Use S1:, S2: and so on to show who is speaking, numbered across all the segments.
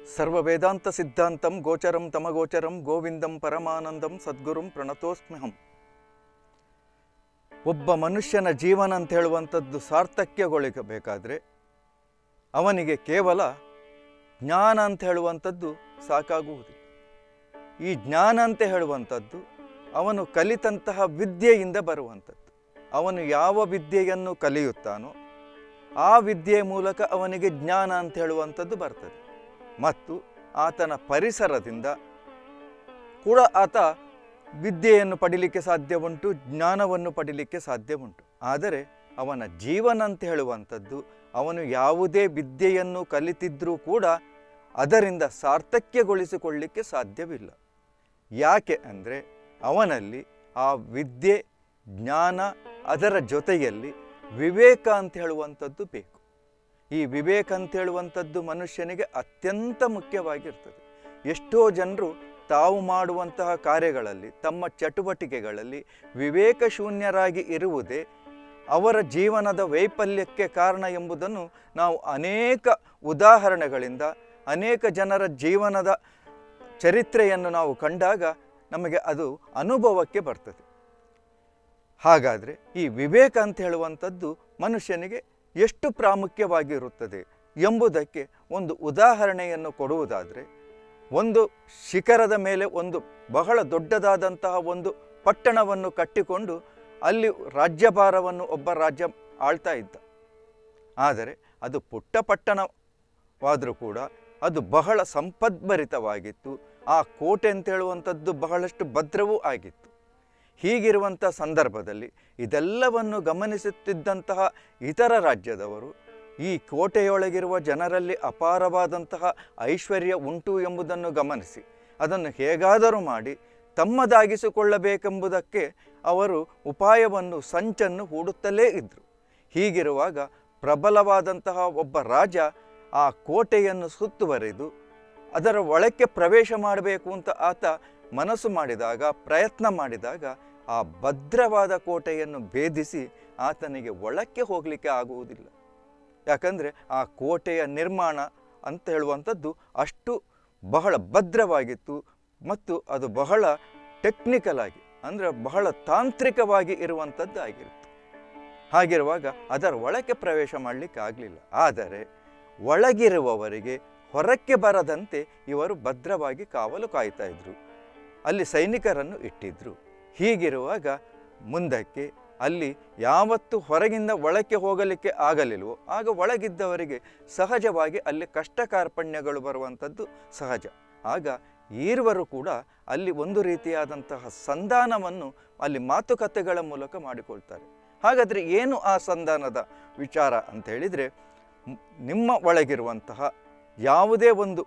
S1: ಸರ್ವ ವೇದಾಂತ ಸಿದ್ಧಾಂತಂ ಗೋಚರಂ ತಮಗೋಚರಂ ಗೋವಿಂದಂ ಪರಮಾನಂದಂ ಸದ್ಗುರುಂ ಪ್ರಣತೋಸ್ಮ್ಯಹಂ ಒಬ್ಬ ಮನುಷ್ಯನ ಜೀವನ ಅಂತ ಹೇಳುವಂಥದ್ದು ಸಾರ್ಥಕ್ಯಗೊಳಿಸಬೇಕಾದ್ರೆ ಅವನಿಗೆ ಕೇವಲ ಜ್ಞಾನ ಅಂತ ಹೇಳುವಂಥದ್ದು ಸಾಕಾಗುವುದಿಲ್ಲ ಈ ಜ್ಞಾನ ಅಂತ ಹೇಳುವಂಥದ್ದು ಅವನು ಕಲಿತಂತಹ ವಿದ್ಯೆಯಿಂದ ಬರುವಂಥದ್ದು ಅವನು ಯಾವ ವಿದ್ಯೆಯನ್ನು ಕಲಿಯುತ್ತಾನೋ ಆ ವಿದ್ಯೆಯ ಮೂಲಕ ಅವನಿಗೆ ಜ್ಞಾನ ಅಂತ ಹೇಳುವಂಥದ್ದು ಬರ್ತದೆ ಮತ್ತು ಆತನ ಪರಿಸರದಿಂದ ಕೂಡ ಆತ ವಿದ್ಯೆಯನ್ನು ಪಡಿಲಿಕ್ಕೆ ಸಾಧ್ಯ ಉಂಟು ಜ್ಞಾನವನ್ನು ಪಡಿಲಿಕ್ಕೆ ಸಾಧ್ಯ ಉಂಟು ಆದರೆ ಅವನ ಜೀವನ ಅಂತ ಹೇಳುವಂಥದ್ದು ಅವನು ಯಾವುದೇ ವಿದ್ಯೆಯನ್ನು ಕಲಿತಿದ್ರೂ ಕೂಡ ಅದರಿಂದ ಸಾರ್ಥಕ್ಯಗೊಳಿಸಿಕೊಳ್ಳಿಕ್ಕೆ ಸಾಧ್ಯವಿಲ್ಲ ಯಾಕೆ ಅಂದರೆ ಅವನಲ್ಲಿ ಆ ವಿದ್ಯೆ ಜ್ಞಾನ ಅದರ ಜೊತೆಯಲ್ಲಿ ವಿವೇಕ ಅಂತ ಹೇಳುವಂಥದ್ದು ಬೇಕು ಈ ವಿವೇಕ ಅಂತ ಹೇಳುವಂಥದ್ದು ಮನುಷ್ಯನಿಗೆ ಅತ್ಯಂತ ಮುಖ್ಯವಾಗಿರ್ತದೆ ಎಷ್ಟೋ ಜನರು ತಾವು ಮಾಡುವಂತಹ ಕಾರ್ಯಗಳಲ್ಲಿ ತಮ್ಮ ಚಟುವಟಿಕೆಗಳಲ್ಲಿ ವಿವೇಕ ಶೂನ್ಯರಾಗಿ ಇರುವುದೇ ಅವರ ಜೀವನದ ವೈಫಲ್ಯಕ್ಕೆ ಕಾರಣ ಎಂಬುದನ್ನು ನಾವು ಅನೇಕ ಉದಾಹರಣೆಗಳಿಂದ ಅನೇಕ ಜನರ ಜೀವನದ ಚರಿತ್ರೆಯನ್ನು ನಾವು ಕಂಡಾಗ ನಮಗೆ ಅದು ಅನುಭವಕ್ಕೆ ಬರ್ತದೆ ಹಾಗಾದರೆ ಈ ವಿವೇಕ ಅಂತ ಹೇಳುವಂಥದ್ದು ಮನುಷ್ಯನಿಗೆ ಎಷ್ಟು ಪ್ರಾಮುಖ್ಯವಾಗಿರುತ್ತದೆ ಎಂಬುದಕ್ಕೆ ಒಂದು ಉದಾಹರಣೆಯನ್ನು ಕೊಡುವುದಾದರೆ ಒಂದು ಶಿಖರದ ಮೇಲೆ ಒಂದು ಬಹಳ ದೊಡ್ಡದಾದಂತಹ ಒಂದು ಪಟ್ಟಣವನ್ನು ಕಟ್ಟಿಕೊಂಡು ಅಲ್ಲಿ ರಾಜ್ಯಭಾರವನ್ನು ಒಬ್ಬ ರಾಜ್ಯ ಆಳ್ತಾ ಇದ್ದ ಆದರೆ ಅದು ಪುಟ್ಟ ಪಟ್ಟಣವಾದರೂ ಕೂಡ ಅದು ಬಹಳ ಸಂಪದ್ಭರಿತವಾಗಿತ್ತು ಆ ಕೋಟೆ ಅಂತ ಹೇಳುವಂಥದ್ದು ಬಹಳಷ್ಟು ಭದ್ರವೂ ಆಗಿತ್ತು ಹೀಗಿರುವಂಥ ಸಂದರ್ಭದಲ್ಲಿ ಇದೆಲ್ಲವನ್ನು ಗಮನಿಸುತ್ತಿದ್ದಂತಹ ಇತರ ರಾಜ್ಯದವರು ಈ ಕೋಟೆಯೊಳಗಿರುವ ಜನರಲ್ಲಿ ಅಪಾರವಾದಂತಹ ಐಶ್ವರ್ಯ ಉಂಟು ಎಂಬುದನ್ನು ಗಮನಿಸಿ ಅದನ್ನು ಹೇಗಾದರೂ ಮಾಡಿ ತಮ್ಮದಾಗಿಸಿಕೊಳ್ಳಬೇಕೆಂಬುದಕ್ಕೆ ಅವರು ಉಪಾಯವನ್ನು ಸಂಚನ್ನು ಹೂಡುತ್ತಲೇ ಇದ್ದರು ಹೀಗಿರುವಾಗ ಪ್ರಬಲವಾದಂತಹ ಒಬ್ಬ ರಾಜ ಆ ಕೋಟೆಯನ್ನು ಸುತ್ತುವರಿದು ಅದರ ಒಳಕ್ಕೆ ಪ್ರವೇಶ ಮಾಡಬೇಕು ಅಂತ ಆತ ಮನಸ್ಸು ಮಾಡಿದಾಗ ಪ್ರಯತ್ನ ಮಾಡಿದಾಗ ಆ ಭದ್ರವಾದ ಕೋಟೆಯನ್ನು ಭೇದಿಸಿ ಆತನಿಗೆ ಒಳಕ್ಕೆ ಹೋಗಲಿಕ್ಕೆ ಆಗುವುದಿಲ್ಲ ಯಾಕಂದರೆ ಆ ಕೋಟೆಯ ನಿರ್ಮಾಣ ಅಂತ ಹೇಳುವಂಥದ್ದು ಅಷ್ಟು ಬಹಳ ಭದ್ರವಾಗಿತ್ತು ಮತ್ತು ಅದು ಬಹಳ ಟೆಕ್ನಿಕಲ್ ಆಗಿ ಅಂದರೆ ಬಹಳ ತಾಂತ್ರಿಕವಾಗಿ ಇರುವಂಥದ್ದು ಆಗಿರುತ್ತೆ ಹಾಗಿರುವಾಗ ಅದರ ಒಳಕ್ಕೆ ಪ್ರವೇಶ ಮಾಡಲಿಕ್ಕೆ ಆಗಲಿಲ್ಲ ಆದರೆ ಒಳಗಿರುವವರಿಗೆ ಹೊರಕ್ಕೆ ಬರದಂತೆ ಇವರು ಭದ್ರವಾಗಿ ಕಾವಲು ಕಾಯ್ತಾ ಇದ್ರು ಅಲ್ಲಿ ಸೈನಿಕರನ್ನು ಇಟ್ಟಿದ್ರು ಹೀಗಿರುವಾಗ ಮುಂದಕ್ಕೆ ಅಲ್ಲಿ ಯಾವತ್ತು ಹೊರಗಿಂದ ಒಳಕ್ಕೆ ಹೋಗಲಿಕ್ಕೆ ಆಗಲಿಲ್ವೋ ಆಗ ಒಳಗಿದ್ದವರಿಗೆ ಸಹಜವಾಗಿ ಅಲ್ಲಿ ಕಷ್ಟ ಕಾರ್ಪಣ್ಯಗಳು ಬರುವಂಥದ್ದು ಸಹಜ ಆಗ ಈರ್ವರು ಕೂಡ ಅಲ್ಲಿ ಒಂದು ರೀತಿಯಾದಂತಹ ಸಂಧಾನವನ್ನು ಅಲ್ಲಿ ಮಾತುಕತೆಗಳ ಮೂಲಕ ಮಾಡಿಕೊಳ್ತಾರೆ ಹಾಗಾದರೆ ಏನು ಆ ಸಂಧಾನದ ವಿಚಾರ ಅಂತ ಹೇಳಿದರೆ ನಿಮ್ಮ ಒಳಗಿರುವಂತಹ ಯಾವುದೇ ಒಂದು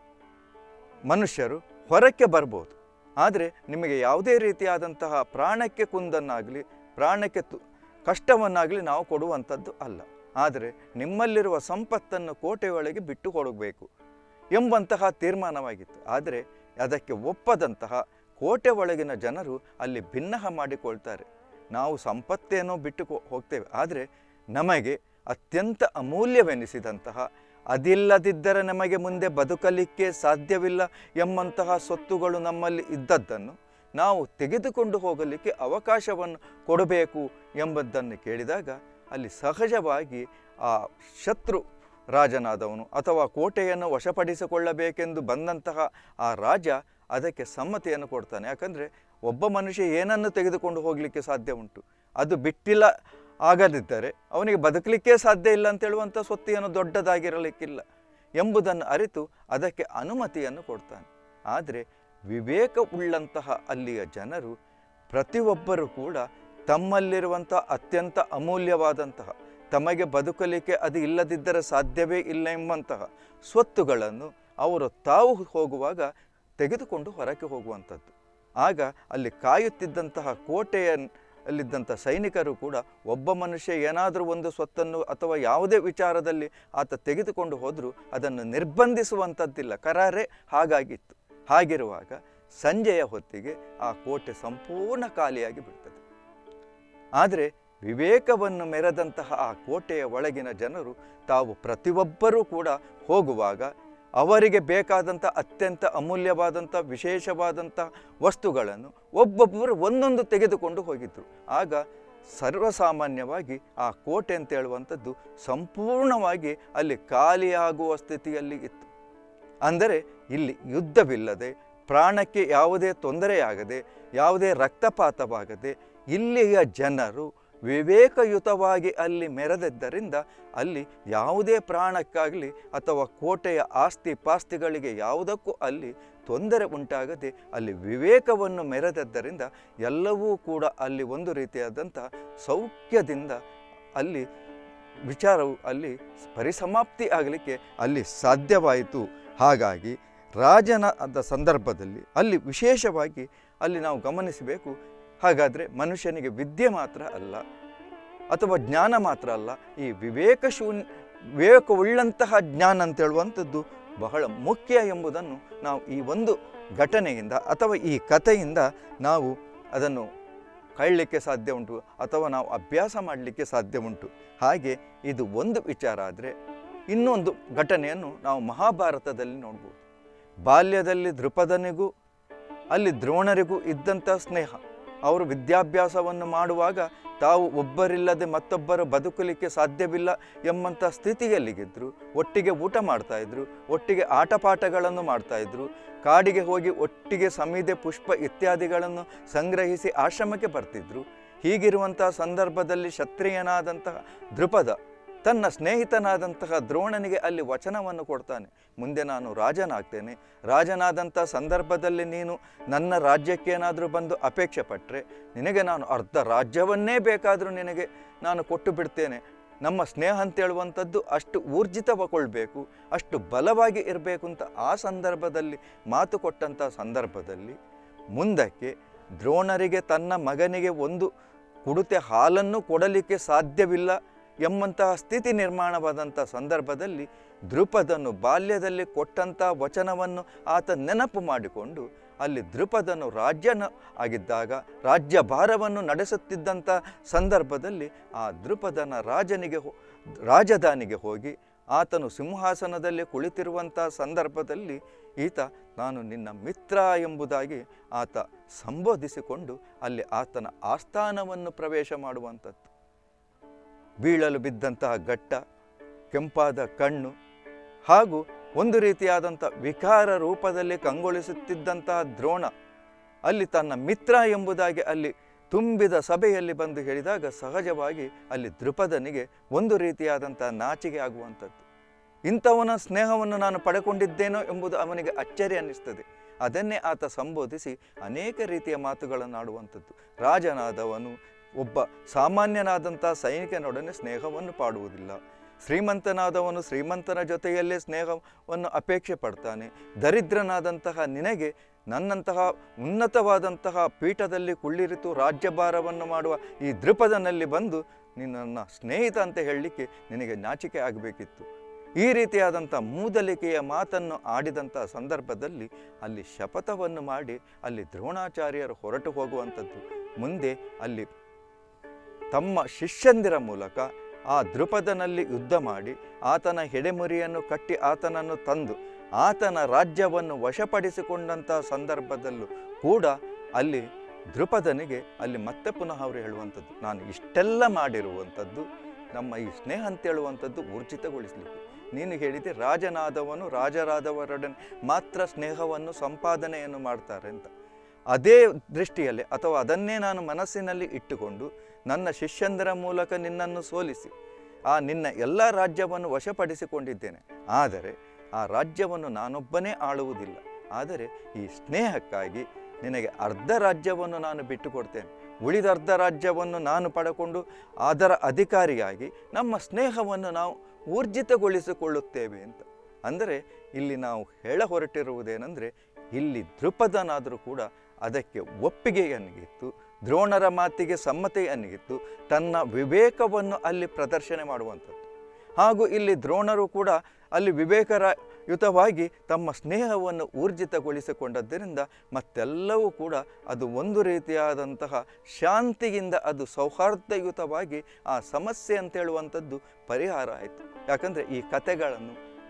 S1: ಮನುಷ್ಯರು ಹೊರಕ್ಕೆ ಬರ್ಬೋದು ಆದರೆ ನಿಮಗೆ ಯಾವುದೇ ರೀತಿಯಾದಂತಹ ಪ್ರಾಣಕ್ಕೆ ಕುಂದನ್ನಾಗಲಿ ಪ್ರಾಣಕ್ಕೆ ತು ಕಷ್ಟವನ್ನಾಗಲಿ ನಾವು ಕೊಡುವಂಥದ್ದು ಅಲ್ಲ ಆದರೆ ನಿಮ್ಮಲ್ಲಿರುವ ಸಂಪತ್ತನ್ನು ಕೋಟೆಯೊಳಗೆ ಬಿಟ್ಟು ಕೊಡಬೇಕು ಎಂಬಂತಹ ತೀರ್ಮಾನವಾಗಿತ್ತು ಆದರೆ ಅದಕ್ಕೆ ಒಪ್ಪದಂತಹ ಕೋಟೆ ಒಳಗಿನ ಜನರು ಅಲ್ಲಿ ಭಿನ್ನಹ ಮಾಡಿಕೊಳ್ತಾರೆ ನಾವು ಸಂಪತ್ತೇನೋ ಬಿಟ್ಟು ಹೋಗ್ತೇವೆ ಆದರೆ ನಮಗೆ ಅತ್ಯಂತ ಅಮೂಲ್ಯವೆನಿಸಿದಂತಹ ಅದಿಲ್ಲದಿದ್ದರೆ ನಮಗೆ ಮುಂದೆ ಬದುಕಲಿಕ್ಕೆ ಸಾಧ್ಯವಿಲ್ಲ ಎಂಬಂತಹ ಸೊತ್ತುಗಳು ನಮ್ಮಲ್ಲಿ ಇದ್ದದ್ದನ್ನು ನಾವು ತೆಗೆದುಕೊಂಡು ಹೋಗಲಿಕ್ಕೆ ಅವಕಾಶವನ್ನು ಕೊಡಬೇಕು ಎಂಬುದನ್ನು ಕೇಳಿದಾಗ ಅಲ್ಲಿ ಸಹಜವಾಗಿ ಆ ಶತ್ರು ರಾಜನಾದವನು ಅಥವಾ ಕೋಟೆಯನ್ನು ವಶಪಡಿಸಿಕೊಳ್ಳಬೇಕೆಂದು ಬಂದಂತಹ ಆ ರಾಜ ಅದಕ್ಕೆ ಸಮ್ಮತಿಯನ್ನು ಕೊಡ್ತಾನೆ ಯಾಕಂದರೆ ಒಬ್ಬ ಮನುಷ್ಯ ಏನನ್ನು ತೆಗೆದುಕೊಂಡು ಹೋಗಲಿಕ್ಕೆ ಸಾಧ್ಯ ಉಂಟು ಅದು ಬಿಟ್ಟಿಲ್ಲ ಆಗದಿದ್ದರೆ ಅವನಿಗೆ ಬದುಕಲಿಕ್ಕೇ ಸಾಧ್ಯ ಇಲ್ಲ ಅಂತ ಹೇಳುವಂಥ ಸೊತ್ತೇನು ದೊಡ್ಡದಾಗಿರಲಿಕ್ಕಿಲ್ಲ ಎಂಬುದನ್ನು ಅರಿತು ಅದಕ್ಕೆ ಅನುಮತಿಯನ್ನು ಕೊಡ್ತಾನೆ ಆದರೆ ವಿವೇಕ ಉಳ್ಳಂತಹ ಅಲ್ಲಿಯ ಜನರು ಪ್ರತಿಯೊಬ್ಬರೂ ಕೂಡ ತಮ್ಮಲ್ಲಿರುವಂಥ ಅತ್ಯಂತ ಅಮೂಲ್ಯವಾದಂತಹ ತಮಗೆ ಬದುಕಲಿಕ್ಕೆ ಅದು ಇಲ್ಲದಿದ್ದರೆ ಸಾಧ್ಯವೇ ಇಲ್ಲ ಎಂಬಂತಹ ಸ್ವತ್ತುಗಳನ್ನು ಅವರು ತಾವು ಹೋಗುವಾಗ ತೆಗೆದುಕೊಂಡು ಹೊರಕ್ಕೆ ಹೋಗುವಂಥದ್ದು ಆಗ ಅಲ್ಲಿ ಕಾಯುತ್ತಿದ್ದಂತಹ ಕೋಟೆಯ ಅಲ್ಲಿದ್ದಂಥ ಸೈನಿಕರು ಕೂಡ ಒಬ್ಬ ಮನುಷ್ಯ ಏನಾದರೂ ಒಂದು ಸ್ವತ್ತನ್ನು ಅಥವಾ ಯಾವುದೇ ವಿಚಾರದಲ್ಲಿ ಆತ ತೆಗೆದುಕೊಂಡು ಹೋದರೂ ಅದನ್ನು ನಿರ್ಬಂಧಿಸುವಂಥದ್ದಿಲ್ಲ ಕರಾರೆ ಹಾಗಾಗಿತ್ತು ಹಾಗಿರುವಾಗ ಸಂಜೆಯ ಹೊತ್ತಿಗೆ ಆ ಕೋಟೆ ಸಂಪೂರ್ಣ ಖಾಲಿಯಾಗಿ ಬಿಡ್ತದೆ ಆದರೆ ವಿವೇಕವನ್ನು ಮೆರೆದಂತಹ ಆ ಕೋಟೆಯ ಒಳಗಿನ ಜನರು ತಾವು ಪ್ರತಿಯೊಬ್ಬರೂ ಕೂಡ ಹೋಗುವಾಗ ಅವರಿಗೆ ಬೇಕಾದಂಥ ಅತ್ಯಂತ ಅಮೂಲ್ಯವಾದಂಥ ವಿಶೇಷವಾದಂಥ ವಸ್ತುಗಳನ್ನು ಒಬ್ಬೊಬ್ಬರು ಒಂದೊಂದು ತೆಗೆದುಕೊಂಡು ಹೋಗಿದ್ರು ಆಗ ಸರ್ವಸಾಮಾನ್ಯವಾಗಿ ಆ ಕೋಟೆ ಅಂತ ಹೇಳುವಂಥದ್ದು ಸಂಪೂರ್ಣವಾಗಿ ಅಲ್ಲಿ ಖಾಲಿಯಾಗುವ ಸ್ಥಿತಿಯಲ್ಲಿ ಇತ್ತು ಅಂದರೆ ಇಲ್ಲಿ ಯುದ್ಧವಿಲ್ಲದೆ ಪ್ರಾಣಕ್ಕೆ ಯಾವುದೇ ತೊಂದರೆಯಾಗದೆ ಯಾವುದೇ ರಕ್ತಪಾತವಾಗದೆ ಇಲ್ಲಿಯ ಜನರು ವಿವೇಕಯುತವಾಗಿ ಅಲ್ಲಿ ಮೆರೆದಿದ್ದರಿಂದ ಅಲ್ಲಿ ಯಾವುದೇ ಪ್ರಾಣಕ್ಕಾಗಲಿ ಅಥವಾ ಕೋಟೆಯ ಆಸ್ತಿ ಪಾಸ್ತಿಗಳಿಗೆ ಯಾವುದಕ್ಕೂ ಅಲ್ಲಿ ತೊಂದರೆ ಉಂಟಾಗದೆ ಅಲ್ಲಿ ವಿವೇಕವನ್ನು ಮೆರೆದದ್ದರಿಂದ ಎಲ್ಲವೂ ಕೂಡ ಅಲ್ಲಿ ಒಂದು ರೀತಿಯಾದಂಥ ಸೌಖ್ಯದಿಂದ ಅಲ್ಲಿ ವಿಚಾರವು ಅಲ್ಲಿ ಪರಿಸಮಾಪ್ತಿ ಆಗಲಿಕ್ಕೆ ಅಲ್ಲಿ ಸಾಧ್ಯವಾಯಿತು ಹಾಗಾಗಿ ರಾಜನ ಅದ ಸಂದರ್ಭದಲ್ಲಿ ಅಲ್ಲಿ ವಿಶೇಷವಾಗಿ ಅಲ್ಲಿ ನಾವು ಗಮನಿಸಬೇಕು ಹಾಗಾದರೆ ಮನುಷ್ಯನಿಗೆ ವಿದ್ಯೆ ಮಾತ್ರ ಅಲ್ಲ ಅಥವಾ ಜ್ಞಾನ ಮಾತ್ರ ಅಲ್ಲ ಈ ವಿವೇಕ ಶೂನ್ಯ ವಿವೇಕವುಳ್ಳಂತಹ ಜ್ಞಾನ ಅಂತ ಹೇಳುವಂಥದ್ದು ಬಹಳ ಮುಖ್ಯ ಎಂಬುದನ್ನು ನಾವು ಈ ಒಂದು ಘಟನೆಯಿಂದ ಅಥವಾ ಈ ಕಥೆಯಿಂದ ನಾವು ಅದನ್ನು ಕಳ್ಳಲಿಕ್ಕೆ ಸಾಧ್ಯ ಉಂಟು ಅಥವಾ ನಾವು ಅಭ್ಯಾಸ ಮಾಡಲಿಕ್ಕೆ ಸಾಧ್ಯ ಉಂಟು ಹಾಗೆ ಇದು ಒಂದು ವಿಚಾರ ಆದರೆ ಇನ್ನೊಂದು ಘಟನೆಯನ್ನು ನಾವು ಮಹಾಭಾರತದಲ್ಲಿ ನೋಡ್ಬೋದು ಬಾಲ್ಯದಲ್ಲಿ ದೃಪದನಿಗೂ ಅಲ್ಲಿ ದ್ರೋಣರಿಗೂ ಇದ್ದಂಥ ಸ್ನೇಹ ಅವರು ವಿದ್ಯಾಭ್ಯಾಸವನ್ನು ಮಾಡುವಾಗ ತಾವು ಒಬ್ಬರಿಲ್ಲದೆ ಮತ್ತೊಬ್ಬರು ಬದುಕಲಿಕ್ಕೆ ಸಾಧ್ಯವಿಲ್ಲ ಎಂಬಂಥ ಸ್ಥಿತಿಯಲ್ಲಿಗಿದ್ದರು ಒಟ್ಟಿಗೆ ಊಟ ಮಾಡ್ತಾಯಿದ್ರು ಒಟ್ಟಿಗೆ ಆಟಪಾಠಗಳನ್ನು ಮಾಡ್ತಾಯಿದ್ರು ಕಾಡಿಗೆ ಹೋಗಿ ಒಟ್ಟಿಗೆ ಸಮಿದೆ ಪುಷ್ಪ ಇತ್ಯಾದಿಗಳನ್ನು ಸಂಗ್ರಹಿಸಿ ಆಶ್ರಮಕ್ಕೆ ಬರ್ತಿದ್ರು ಹೀಗಿರುವಂತಹ ಸಂದರ್ಭದಲ್ಲಿ ಕ್ಷತ್ರಿಯನಾದಂತಹ ದೃಪದ ತನ್ನ ಸ್ನೇಹಿತನಾದಂತಹ ದ್ರೋಣನಿಗೆ ಅಲ್ಲಿ ವಚನವನ್ನು ಕೊಡ್ತಾನೆ ಮುಂದೆ ನಾನು ರಾಜನಾಗ್ತೇನೆ ರಾಜನಾದಂಥ ಸಂದರ್ಭದಲ್ಲಿ ನೀನು ನನ್ನ ರಾಜ್ಯಕ್ಕೇನಾದರೂ ಬಂದು ಅಪೇಕ್ಷೆ ಪಟ್ಟರೆ ನಿನಗೆ ನಾನು ಅರ್ಧ ರಾಜ್ಯವನ್ನೇ ಬೇಕಾದರೂ ನಿನಗೆ ನಾನು ಕೊಟ್ಟು ಬಿಡ್ತೇನೆ ನಮ್ಮ ಸ್ನೇಹ ಅಂತ ಹೇಳುವಂಥದ್ದು ಅಷ್ಟು ಊರ್ಜಿತಗೊಳ್ಬೇಕು ಅಷ್ಟು ಬಲವಾಗಿ ಇರಬೇಕು ಅಂತ ಆ ಸಂದರ್ಭದಲ್ಲಿ ಮಾತು ಕೊಟ್ಟಂಥ ಸಂದರ್ಭದಲ್ಲಿ ಮುಂದಕ್ಕೆ ದ್ರೋಣರಿಗೆ ತನ್ನ ಮಗನಿಗೆ ಒಂದು ಕುಡುತೆ ಹಾಲನ್ನು ಕೊಡಲಿಕ್ಕೆ ಸಾಧ್ಯವಿಲ್ಲ ಎಂಬಂತಹ ಸ್ಥಿತಿ ನಿರ್ಮಾಣವಾದಂಥ ಸಂದರ್ಭದಲ್ಲಿ ದೃಪದನು ಬಾಲ್ಯದಲ್ಲಿ ಕೊಟ್ಟಂಥ ವಚನವನ್ನು ಆತ ನೆನಪು ಮಾಡಿಕೊಂಡು ಅಲ್ಲಿ ದೃಪದನು ರಾಜ್ಯನ ಆಗಿದ್ದಾಗ ರಾಜ್ಯ ಭಾರವನ್ನು ನಡೆಸುತ್ತಿದ್ದಂಥ ಸಂದರ್ಭದಲ್ಲಿ ಆ ದೃಪದನ ರಾಜನಿಗೆ ಹೋ ರಾಜಧಾನಿಗೆ ಹೋಗಿ ಆತನು ಸಿಂಹಾಸನದಲ್ಲಿ ಕುಳಿತಿರುವಂಥ ಸಂದರ್ಭದಲ್ಲಿ ಈತ ನಾನು ನಿನ್ನ ಮಿತ್ರ ಎಂಬುದಾಗಿ ಆತ ಸಂಬೋಧಿಸಿಕೊಂಡು ಅಲ್ಲಿ ಆತನ ಆಸ್ಥಾನವನ್ನು ಪ್ರವೇಶ ಮಾಡುವಂಥದ್ದು ಬೀಳಲು ಬಿದ್ದಂತಹ ಘಟ್ಟ ಕೆಂಪಾದ ಕಣ್ಣು ಹಾಗೂ ಒಂದು ರೀತಿಯಾದಂಥ ವಿಕಾರ ರೂಪದಲ್ಲಿ ಕಂಗೊಳಿಸುತ್ತಿದ್ದಂತಹ ದ್ರೋಣ ಅಲ್ಲಿ ತನ್ನ ಮಿತ್ರ ಎಂಬುದಾಗಿ ಅಲ್ಲಿ ತುಂಬಿದ ಸಭೆಯಲ್ಲಿ ಬಂದು ಹೇಳಿದಾಗ ಸಹಜವಾಗಿ ಅಲ್ಲಿ ದೃಪದನಿಗೆ ಒಂದು ರೀತಿಯಾದಂಥ ನಾಚಿಕೆ ಆಗುವಂಥದ್ದು ಇಂಥವನ ಸ್ನೇಹವನ್ನು ನಾನು ಪಡೆಕೊಂಡಿದ್ದೇನೋ ಎಂಬುದು ಅವನಿಗೆ ಅಚ್ಚರಿ ಅನ್ನಿಸ್ತದೆ ಅದನ್ನೇ ಆತ ಸಂಬೋಧಿಸಿ ಅನೇಕ ರೀತಿಯ ಮಾತುಗಳನ್ನು ಆಡುವಂಥದ್ದು ರಾಜನಾದವನು ಒಬ್ಬ ಸಾಮಾನ್ಯನಾದಂಥ ಸೈನಿಕನೊಡನೆ ಸ್ನೇಹವನ್ನು ಪಾಡುವುದಿಲ್ಲ ಶ್ರೀಮಂತನಾದವನು ಶ್ರೀಮಂತನ ಜೊತೆಯಲ್ಲೇ ಸ್ನೇಹವನ್ನು ಅಪೇಕ್ಷೆ ಪಡ್ತಾನೆ ದರಿದ್ರನಾದಂತಹ ನಿನಗೆ ನನ್ನಂತಹ ಉನ್ನತವಾದಂತಹ ಪೀಠದಲ್ಲಿ ಕುಳ್ಳಿರಿತು ರಾಜ್ಯಭಾರವನ್ನು ಮಾಡುವ ಈ ದೃಪದನಲ್ಲಿ ಬಂದು ನೀನು ನನ್ನ ಸ್ನೇಹಿತ ಅಂತ ಹೇಳಲಿಕ್ಕೆ ನಿನಗೆ ನಾಚಿಕೆ ಆಗಬೇಕಿತ್ತು ಈ ರೀತಿಯಾದಂಥ ಮೂದಲಿಕೆಯ ಮಾತನ್ನು ಆಡಿದಂಥ ಸಂದರ್ಭದಲ್ಲಿ ಅಲ್ಲಿ ಶಪಥವನ್ನು ಮಾಡಿ ಅಲ್ಲಿ ದ್ರೋಣಾಚಾರ್ಯರು ಹೊರಟು ಹೋಗುವಂಥದ್ದು ಮುಂದೆ ಅಲ್ಲಿ ತಮ್ಮ ಶಿಷ್ಯಂದಿರ ಮೂಲಕ ಆ ದೃಪದನಲ್ಲಿ ಯುದ್ಧ ಮಾಡಿ ಆತನ ಹೆಡೆಮುರಿಯನ್ನು ಕಟ್ಟಿ ಆತನನ್ನು ತಂದು ಆತನ ರಾಜ್ಯವನ್ನು ವಶಪಡಿಸಿಕೊಂಡಂಥ ಸಂದರ್ಭದಲ್ಲೂ ಕೂಡ ಅಲ್ಲಿ ದೃಪದನಿಗೆ ಅಲ್ಲಿ ಮತ್ತೆ ಪುನಃ ಅವರು ಹೇಳುವಂಥದ್ದು ನಾನು ಇಷ್ಟೆಲ್ಲ ಮಾಡಿರುವಂಥದ್ದು ನಮ್ಮ ಈ ಸ್ನೇಹ ಅಂತ ಹೇಳುವಂಥದ್ದು ಊರ್ಜಿತಗೊಳಿಸಲಿಕ್ಕೆ ನೀನು ಹೇಳಿದೆ ರಾಜನಾದವನು ರಾಜರಾದವರೊಡನೆ ಮಾತ್ರ ಸ್ನೇಹವನ್ನು ಸಂಪಾದನೆಯನ್ನು ಮಾಡ್ತಾರೆ ಅಂತ ಅದೇ ದೃಷ್ಟಿಯಲ್ಲಿ ಅಥವಾ ಅದನ್ನೇ ನಾನು ಮನಸ್ಸಿನಲ್ಲಿ ಇಟ್ಟುಕೊಂಡು ನನ್ನ ಶಿಷ್ಯಂದರ ಮೂಲಕ ನಿನ್ನನ್ನು ಸೋಲಿಸಿ ಆ ನಿನ್ನ ಎಲ್ಲ ರಾಜ್ಯವನ್ನು ವಶಪಡಿಸಿಕೊಂಡಿದ್ದೇನೆ ಆದರೆ ಆ ರಾಜ್ಯವನ್ನು ನಾನೊಬ್ಬನೇ ಆಳುವುದಿಲ್ಲ ಆದರೆ ಈ ಸ್ನೇಹಕ್ಕಾಗಿ ನಿನಗೆ ಅರ್ಧ ರಾಜ್ಯವನ್ನು ನಾನು ಬಿಟ್ಟುಕೊಡ್ತೇನೆ ಉಳಿದ ಅರ್ಧ ರಾಜ್ಯವನ್ನು ನಾನು ಪಡ್ಕೊಂಡು ಅದರ ಅಧಿಕಾರಿಯಾಗಿ ನಮ್ಮ ಸ್ನೇಹವನ್ನು ನಾವು ಊರ್ಜಿತಗೊಳಿಸಿಕೊಳ್ಳುತ್ತೇವೆ ಅಂತ ಅಂದರೆ ಇಲ್ಲಿ ನಾವು ಹೇಳ ಹೊರಟಿರುವುದೇನೆಂದರೆ ಇಲ್ಲಿ ದೃಪದನಾದರೂ ಕೂಡ ಅದಕ್ಕೆ ಒಪ್ಪಿಗೆಯನ್ನಿಗಿತ್ತು ದ್ರೋಣರ ಮಾತಿಗೆ ಸಮ್ಮತಿಯನ್ನಿಗಿತ್ತು ತನ್ನ ವಿವೇಕವನ್ನು ಅಲ್ಲಿ ಪ್ರದರ್ಶನ ಮಾಡುವಂಥದ್ದು ಹಾಗೂ ಇಲ್ಲಿ ದ್ರೋಣರು ಕೂಡ ಅಲ್ಲಿ ವಿವೇಕರ ಯುತವಾಗಿ ತಮ್ಮ ಸ್ನೇಹವನ್ನು ಊರ್ಜಿತಗೊಳಿಸಿಕೊಂಡದ್ದರಿಂದ ಮತ್ತೆಲ್ಲವೂ ಕೂಡ ಅದು ಒಂದು ರೀತಿಯಾದಂತಹ ಶಾಂತಿಯಿಂದ ಅದು ಸೌಹಾರ್ದಯುತವಾಗಿ ಆ ಸಮಸ್ಯೆ ಅಂತ ಹೇಳುವಂಥದ್ದು ಪರಿಹಾರ ಆಯಿತು ಯಾಕಂದರೆ ಈ ಕಥೆಗಳನ್ನು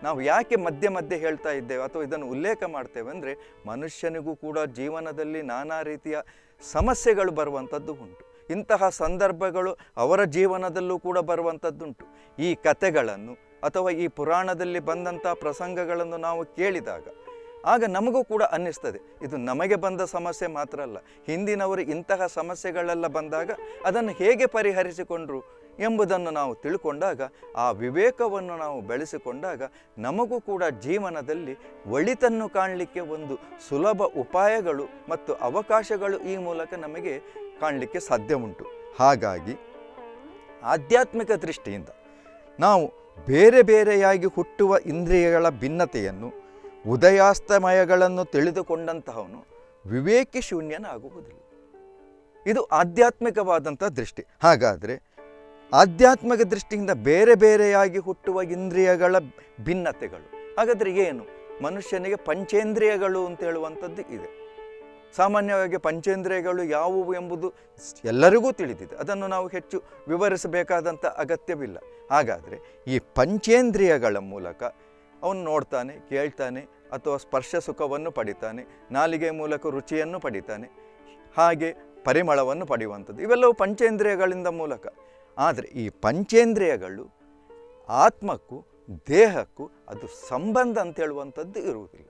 S1: ನಾವು ಯಾಕೆ ಮಧ್ಯೆ ಮಧ್ಯೆ ಹೇಳ್ತಾ ಇದ್ದೇವೆ ಅಥವಾ ಇದನ್ನು ಉಲ್ಲೇಖ ಮಾಡ್ತೇವೆ ಅಂದರೆ ಮನುಷ್ಯನಿಗೂ ಕೂಡ ಜೀವನದಲ್ಲಿ ನಾನಾ ರೀತಿಯ ಸಮಸ್ಯೆಗಳು ಬರುವಂಥದ್ದು ಉಂಟು ಇಂತಹ ಸಂದರ್ಭಗಳು ಅವರ ಜೀವನದಲ್ಲೂ ಕೂಡ ಬರುವಂಥದ್ದುಂಟು ಈ ಕತೆಗಳನ್ನು ಅಥವಾ ಈ ಪುರಾಣದಲ್ಲಿ ಬಂದಂಥ ಪ್ರಸಂಗಗಳನ್ನು ನಾವು ಕೇಳಿದಾಗ ಆಗ ನಮಗೂ ಕೂಡ ಅನ್ನಿಸ್ತದೆ ಇದು ನಮಗೆ ಬಂದ ಸಮಸ್ಯೆ ಮಾತ್ರ ಅಲ್ಲ ಹಿಂದಿನವರು ಇಂತಹ ಸಮಸ್ಯೆಗಳೆಲ್ಲ ಬಂದಾಗ ಅದನ್ನು ಹೇಗೆ ಪರಿಹರಿಸಿಕೊಂಡ್ರು ಎಂಬುದನ್ನು ನಾವು ತಿಳ್ಕೊಂಡಾಗ ಆ ವಿವೇಕವನ್ನು ನಾವು ಬೆಳೆಸಿಕೊಂಡಾಗ ನಮಗೂ ಕೂಡ ಜೀವನದಲ್ಲಿ ಒಳಿತನ್ನು ಕಾಣಲಿಕ್ಕೆ ಒಂದು ಸುಲಭ ಉಪಾಯಗಳು ಮತ್ತು ಅವಕಾಶಗಳು ಈ ಮೂಲಕ ನಮಗೆ ಕಾಣಲಿಕ್ಕೆ ಸಾಧ್ಯ ಉಂಟು ಹಾಗಾಗಿ ಆಧ್ಯಾತ್ಮಿಕ ದೃಷ್ಟಿಯಿಂದ ನಾವು ಬೇರೆ ಬೇರೆಯಾಗಿ ಹುಟ್ಟುವ ಇಂದ್ರಿಯಗಳ ಭಿನ್ನತೆಯನ್ನು ಉದಯಾಸ್ತಮಯಗಳನ್ನು ತಿಳಿದುಕೊಂಡಂತಹವನು ವಿವೇಕಿ ಶೂನ್ಯನಾಗುವುದಿಲ್ಲ ಇದು ಆಧ್ಯಾತ್ಮಿಕವಾದಂಥ ದೃಷ್ಟಿ ಹಾಗಾದರೆ ಆಧ್ಯಾತ್ಮಿಕ ದೃಷ್ಟಿಯಿಂದ ಬೇರೆ ಬೇರೆಯಾಗಿ ಹುಟ್ಟುವ ಇಂದ್ರಿಯಗಳ ಭಿನ್ನತೆಗಳು ಹಾಗಾದರೆ ಏನು ಮನುಷ್ಯನಿಗೆ ಪಂಚೇಂದ್ರಿಯಗಳು ಅಂತ ಹೇಳುವಂಥದ್ದು ಇದೆ ಸಾಮಾನ್ಯವಾಗಿ ಪಂಚೇಂದ್ರಿಯಗಳು ಯಾವುವು ಎಂಬುದು ಸ್- ಎಲ್ಲರಿಗೂ ತಿಳಿದಿದೆ ಅದನ್ನು ನಾವು ಹೆಚ್ಚು ವಿವರಿಸಬೇಕಾದಂಥ ಅಗತ್ಯವಿಲ್ಲ ಹಾಗಾದರೆ ಈ ಪಂಚೇಂದ್ರಿಯಗಳ ಮೂಲಕ ಅವನು ನೋಡ್ತಾನೆ ಕೇಳ್ತಾನೆ ಅಥವಾ ಸ್ಪರ್ಶ ಸುಖವನ್ನು ಪಡಿತಾನೆ ನಾಲಿಗೆ ಮೂಲಕ ರುಚಿಯನ್ನು ಪಡಿತಾನೆ ಹಾಗೆ ಪರಿಮಳವನ್ನು ಪಡೆಯುವಂಥದ್ದು ಇವೆಲ್ಲವೂ ಪಂಚೇಂದ್ರಿಯಗಳಿಂದ ಮೂಲಕ ಆದರೆ ಈ ಪಂಚೇಂದ್ರಿಯಗಳು ಆತ್ಮಕ್ಕೂ ದೇಹಕ್ಕೂ ಅದು ಸಂಬಂಧ ಅಂತ ಹೇಳುವಂಥದ್ದು ಇರುವುದಿಲ್ಲ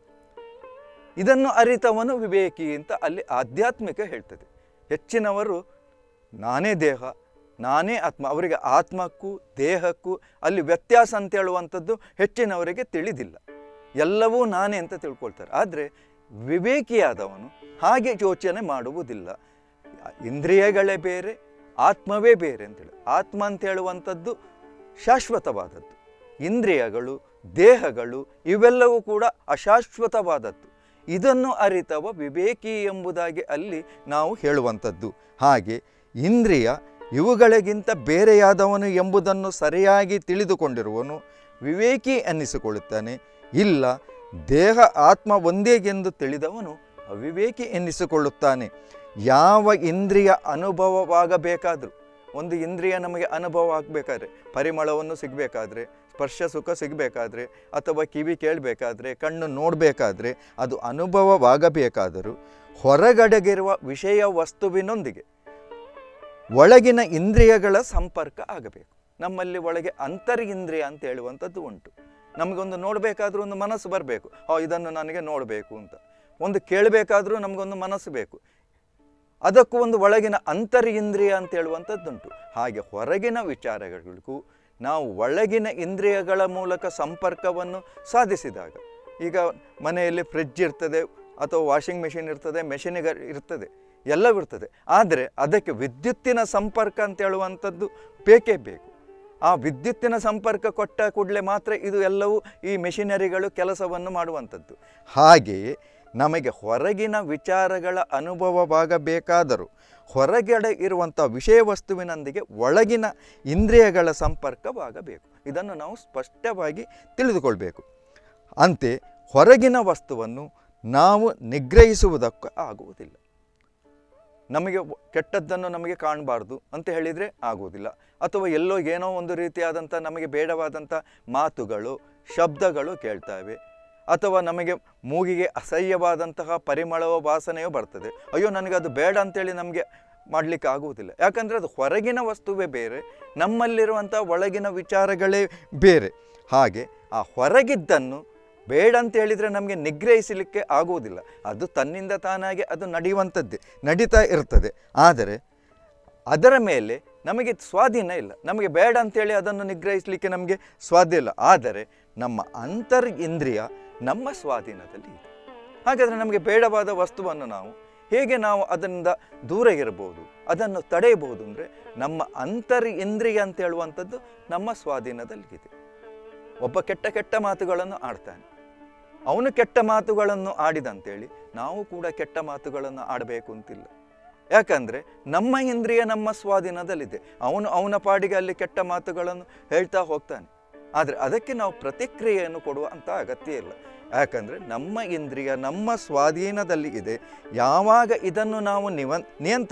S1: ಇದನ್ನು ಅರಿತವನು ವಿವೇಕಿ ಅಂತ ಅಲ್ಲಿ ಆಧ್ಯಾತ್ಮಿಕ ಹೇಳ್ತದೆ ಹೆಚ್ಚಿನವರು ನಾನೇ ದೇಹ ನಾನೇ ಆತ್ಮ ಅವರಿಗೆ ಆತ್ಮಕ್ಕೂ ದೇಹಕ್ಕೂ ಅಲ್ಲಿ ವ್ಯತ್ಯಾಸ ಅಂತ ಹೇಳುವಂಥದ್ದು ಹೆಚ್ಚಿನವರಿಗೆ ತಿಳಿದಿಲ್ಲ ಎಲ್ಲವೂ ನಾನೇ ಅಂತ ತಿಳ್ಕೊಳ್ತಾರೆ ಆದರೆ ವಿವೇಕಿಯಾದವನು ಹಾಗೆ ಯೋಚನೆ ಮಾಡುವುದಿಲ್ಲ ಇಂದ್ರಿಯಗಳೇ ಬೇರೆ ಆತ್ಮವೇ ಬೇರೆ ಅಂತೇಳಿ ಆತ್ಮ ಅಂತ ಹೇಳುವಂಥದ್ದು ಶಾಶ್ವತವಾದದ್ದು ಇಂದ್ರಿಯಗಳು ದೇಹಗಳು ಇವೆಲ್ಲವೂ ಕೂಡ ಅಶಾಶ್ವತವಾದದ್ದು ಇದನ್ನು ಅರಿತವ ವಿವೇಕಿ ಎಂಬುದಾಗಿ ಅಲ್ಲಿ ನಾವು ಹೇಳುವಂಥದ್ದು ಹಾಗೆ ಇಂದ್ರಿಯ ಇವುಗಳಿಗಿಂತ ಬೇರೆಯಾದವನು ಎಂಬುದನ್ನು ಸರಿಯಾಗಿ ತಿಳಿದುಕೊಂಡಿರುವನು ವಿವೇಕಿ ಅನ್ನಿಸಿಕೊಳ್ಳುತ್ತಾನೆ ಇಲ್ಲ ದೇಹ ಆತ್ಮ ಒಂದೇ ಎಂದು ತಿಳಿದವನು ಅವಿವೇಕಿ ಎನ್ನಿಸಿಕೊಳ್ಳುತ್ತಾನೆ ಯಾವ ಇಂದ್ರಿಯ ಅನುಭವವಾಗಬೇಕಾದರೂ ಒಂದು ಇಂದ್ರಿಯ ನಮಗೆ ಅನುಭವ ಆಗಬೇಕಾದ್ರೆ ಪರಿಮಳವನ್ನು ಸಿಗಬೇಕಾದ್ರೆ ಸ್ಪರ್ಶ ಸುಖ ಸಿಗಬೇಕಾದ್ರೆ ಅಥವಾ ಕಿವಿ ಕೇಳಬೇಕಾದ್ರೆ ಕಣ್ಣು ನೋಡಬೇಕಾದ್ರೆ ಅದು ಅನುಭವವಾಗಬೇಕಾದರೂ ಹೊರಗಡೆಗಿರುವ ವಿಷಯ ವಸ್ತುವಿನೊಂದಿಗೆ ಒಳಗಿನ ಇಂದ್ರಿಯಗಳ ಸಂಪರ್ಕ ಆಗಬೇಕು ನಮ್ಮಲ್ಲಿ ಒಳಗೆ ಅಂತರ್ ಇಂದ್ರಿಯ ಅಂತ ಹೇಳುವಂಥದ್ದು ಉಂಟು ನಮಗೊಂದು ನೋಡಬೇಕಾದ್ರೂ ಒಂದು ಮನಸ್ಸು ಬರಬೇಕು ಹೋ ಇದನ್ನು ನನಗೆ ನೋಡಬೇಕು ಅಂತ ಒಂದು ಕೇಳಬೇಕಾದ್ರೂ ನಮಗೊಂದು ಮನಸ್ಸು ಬೇಕು ಅದಕ್ಕೂ ಒಂದು ಒಳಗಿನ ಅಂತರ್ ಇಂದ್ರಿಯ ಅಂತ ಹೇಳುವಂಥದ್ದುಂಟು ಹಾಗೆ ಹೊರಗಿನ ವಿಚಾರಗಳಿಗೂ ನಾವು ಒಳಗಿನ ಇಂದ್ರಿಯಗಳ ಮೂಲಕ ಸಂಪರ್ಕವನ್ನು ಸಾಧಿಸಿದಾಗ ಈಗ ಮನೆಯಲ್ಲಿ ಫ್ರಿಡ್ಜ್ ಇರ್ತದೆ ಅಥವಾ ವಾಷಿಂಗ್ ಮೆಷಿನ್ ಇರ್ತದೆ ಮೆಷಿನಿಗ ಇರ್ತದೆ ಎಲ್ಲವಿರ್ತದೆ ಆದರೆ ಅದಕ್ಕೆ ವಿದ್ಯುತ್ತಿನ ಸಂಪರ್ಕ ಅಂತ ಹೇಳುವಂಥದ್ದು ಬೇಕೇ ಬೇಕು ಆ ವಿದ್ಯುತ್ತಿನ ಸಂಪರ್ಕ ಕೊಟ್ಟ ಕೂಡಲೇ ಮಾತ್ರ ಇದು ಎಲ್ಲವೂ ಈ ಮೆಷಿನರಿಗಳು ಕೆಲಸವನ್ನು ಮಾಡುವಂಥದ್ದು ಹಾಗೆಯೇ ನಮಗೆ ಹೊರಗಿನ ವಿಚಾರಗಳ ಅನುಭವವಾಗಬೇಕಾದರೂ ಹೊರಗಡೆ ಇರುವಂಥ ವಿಷಯ ವಸ್ತುವಿನೊಂದಿಗೆ ಒಳಗಿನ ಇಂದ್ರಿಯಗಳ ಸಂಪರ್ಕವಾಗಬೇಕು ಇದನ್ನು ನಾವು ಸ್ಪಷ್ಟವಾಗಿ ತಿಳಿದುಕೊಳ್ಬೇಕು ಅಂತೆ ಹೊರಗಿನ ವಸ್ತುವನ್ನು ನಾವು ನಿಗ್ರಹಿಸುವುದಕ್ಕೂ ಆಗುವುದಿಲ್ಲ ನಮಗೆ ಒ- ಕೆಟ್ಟದ್ದನ್ನು ನಮಗೆ ಕಾಣಬಾರ್ದು ಅಂತ ಹೇಳಿದರೆ ಆಗುವುದಿಲ್ಲ ಅಥವಾ ಎಲ್ಲೋ ಏನೋ ಒಂದು ರೀತಿಯಾದಂಥ ನಮಗೆ ಬೇಡವಾದಂಥ ಮಾತುಗಳು ಶಬ್ದಗಳು ಕೇಳ್ತವೆ ಅಥವಾ ನಮಗೆ ಮೂಗಿಗೆ ಅಸಹ್ಯವಾದಂತಹ ಪರಿಮಳವ ವಾಸನೆಯೂ ಬರ್ತದೆ ಅಯ್ಯೋ ನನಗೆ ಅದು ಬೇಡ ಅಂತೇಳಿ ನಮಗೆ ಮಾಡಲಿಕ್ಕೆ ಆಗುವುದಿಲ್ಲ ಯಾಕಂದರೆ ಅದು ಹೊರಗಿನ ವಸ್ತುವೇ ಬೇರೆ ನಮ್ಮಲ್ಲಿರುವಂಥ ಒಳಗಿನ ವಿಚಾರಗಳೇ ಬೇರೆ ಹಾಗೆ ಆ ಹೊರಗಿದ್ದನ್ನು ಬೇಡ ಅಂತ ಹೇಳಿದರೆ ನಮಗೆ ನಿಗ್ರಹಿಸಲಿಕ್ಕೆ ಆಗುವುದಿಲ್ಲ ಅದು ತನ್ನಿಂದ ತಾನಾಗಿ ಅದು ನಡೆಯುವಂಥದ್ದೇ ನಡೀತಾ ಇರ್ತದೆ ಆದರೆ ಅದರ ಮೇಲೆ ನಮಗೆ ಸ್ವಾಧೀನ ಇಲ್ಲ ನಮಗೆ ಬೇಡ ಅಂತೇಳಿ ಅದನ್ನು ನಿಗ್ರಹಿಸಲಿಕ್ಕೆ ನಮಗೆ ಸ್ವಾಧ್ಯ ಇಲ್ಲ ಆದರೆ ನಮ್ಮ ಅಂತರ್ ಇಂದ್ರಿಯ ನಮ್ಮ ಸ್ವಾಧೀನದಲ್ಲಿ ಇದೆ ಹಾಗಾದರೆ ನಮಗೆ ಬೇಡವಾದ ವಸ್ತುವನ್ನು ನಾವು ಹೇಗೆ ನಾವು ಅದರಿಂದ ದೂರ ಇರಬಹುದು ಅದನ್ನು ತಡೆಯಬಹುದು ಅಂದರೆ ನಮ್ಮ ಅಂತರ್ ಇಂದ್ರಿಯ ಅಂತ ಹೇಳುವಂಥದ್ದು ನಮ್ಮ ಸ್ವಾಧೀನದಲ್ಲಿದೆ ಒಬ್ಬ ಕೆಟ್ಟ ಕೆಟ್ಟ ಮಾತುಗಳನ್ನು ಆಡ್ತಾನೆ ಅವನು ಕೆಟ್ಟ ಮಾತುಗಳನ್ನು ಆಡಿದಂತೇಳಿ ನಾವು ಕೂಡ ಕೆಟ್ಟ ಮಾತುಗಳನ್ನು ಆಡಬೇಕು ಅಂತಿಲ್ಲ ಯಾಕಂದರೆ ನಮ್ಮ ಇಂದ್ರಿಯ ನಮ್ಮ ಸ್ವಾಧೀನದಲ್ಲಿದೆ ಅವನು ಅವನ ಪಾಡಿಗೆ ಅಲ್ಲಿ ಕೆಟ್ಟ ಮಾತುಗಳನ್ನು ಹೇಳ್ತಾ ಹೋಗ್ತಾನೆ ಆದರೆ ಅದಕ್ಕೆ ನಾವು ಪ್ರತಿಕ್ರಿಯೆಯನ್ನು ಕೊಡುವ ಅಂತ ಅಗತ್ಯ ಇಲ್ಲ ಯಾಕಂದರೆ ನಮ್ಮ ಇಂದ್ರಿಯ ನಮ್ಮ ಸ್ವಾಧೀನದಲ್ಲಿ ಇದೆ ಯಾವಾಗ ಇದನ್ನು ನಾವು ನಿವ